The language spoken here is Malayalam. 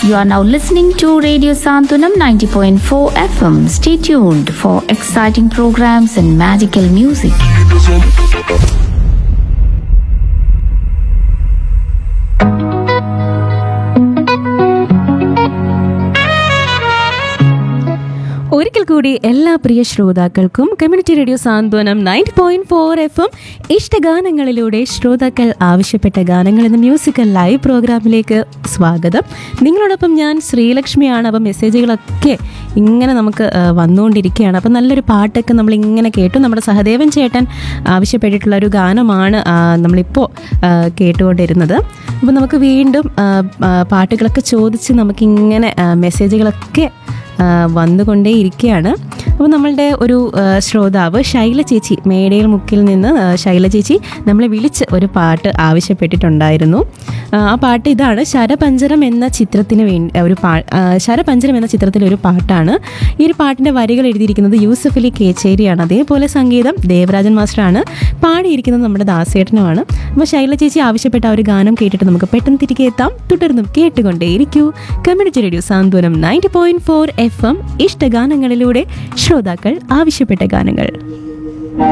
You are now listening to Radio Santunam 90.4 FM. Stay tuned for exciting programs and magical music. ഒരിക്കൽ കൂടി എല്ലാ പ്രിയ ശ്രോതാക്കൾക്കും community radio Santhwanam ninety point four F M ഇഷ്ടഗാനങ്ങളിലൂടെ ശ്രോതാക്കൾ ആവശ്യപ്പെട്ട ഗാനങ്ങൾ എന്ന മ്യൂസിക്കൽ ലൈവ് പ്രോഗ്രാമിലേക്ക് സ്വാഗതം നിങ്ങളോടൊപ്പം ഞാൻ ശ്രീലക്ഷ്മിയാണ് അപ്പം മെസ്സേജുകളൊക്കെ ഇങ്ങനെ നമുക്ക് ആ, വന്നുകൊണ്ടിരിക്കുകയാണ് അപ്പം നല്ലൊരു പാട്ടൊക്കെ നമ്മൾ ഇങ്ങനെ കേട്ടു നമ്മുടെ സഹദേവൻ ചേട്ടൻ ആവശ്യപ്പെട്ടിട്ടുള്ള ഒരു ഗാനമാണ് ആ, നമ്മളിപ്പോൾ ആ, കേട്ടുകൊണ്ടിരുന്നത് അപ്പോൾ നമുക്ക് വീണ്ടും ആ, ആ, പാട്ടുകളൊക്കെ ചോദിച്ച് നമുക്കിങ്ങനെ ആ, മെസ്സേജുകളൊക്കെ ആ, വന്നുകൊണ്ടേയിരിക്കുകയാണ് അപ്പോൾ നമ്മളുടെ ഒരു ആ, ശ്രോതാവ് ശൈല ചേച്ചി മേടയിൽ മുക്കിൽ നിന്ന് ആ, ശൈല ചേച്ചി നമ്മളെ വിളിച്ച് ഒരു പാട്ട് ആവശ്യപ്പെട്ടിട്ടുണ്ടായിരുന്നു ആ, ആ പാട്ട് ഇതാണ് ശരപഞ്ചരം എന്ന ചിത്രത്തിന് വേണ്ടി ഒരു പാ ആ, ശരപഞ്ചരം എന്ന ചിത്രത്തിലെ ഒരു പാട്ടാണ് ഈ ഒരു പാട്ടിൻ്റെ വരികൾ എഴുതിയിരിക്കുന്നത് യൂസഫ് അലി കേച്ചേരിയാണ് അതേപോലെ സംഗീതം ദേവരാജൻ മാസ്റ്ററാണ് പാടിയിരിക്കുന്നത് നമ്മുടെ ദാസേട്ടനുമാണ് അപ്പോൾ ശൈല ചേച്ചി ആവശ്യപ്പെട്ട ആ ഒരു ഗാനം കേട്ടിട്ട് നമുക്ക് പെട്ടെന്ന് തിരികെ എത്താം തുടർന്നും കേട്ടുകൊണ്ടേയിരിക്കൂ community radio Santhwanam ninety point four F M ഇഷ്ടഗാനങ്ങളിലൂടെ ശ്രോതാക്കൾ ആവശ്യപ്പെട്ട ഗാനങ്ങൾ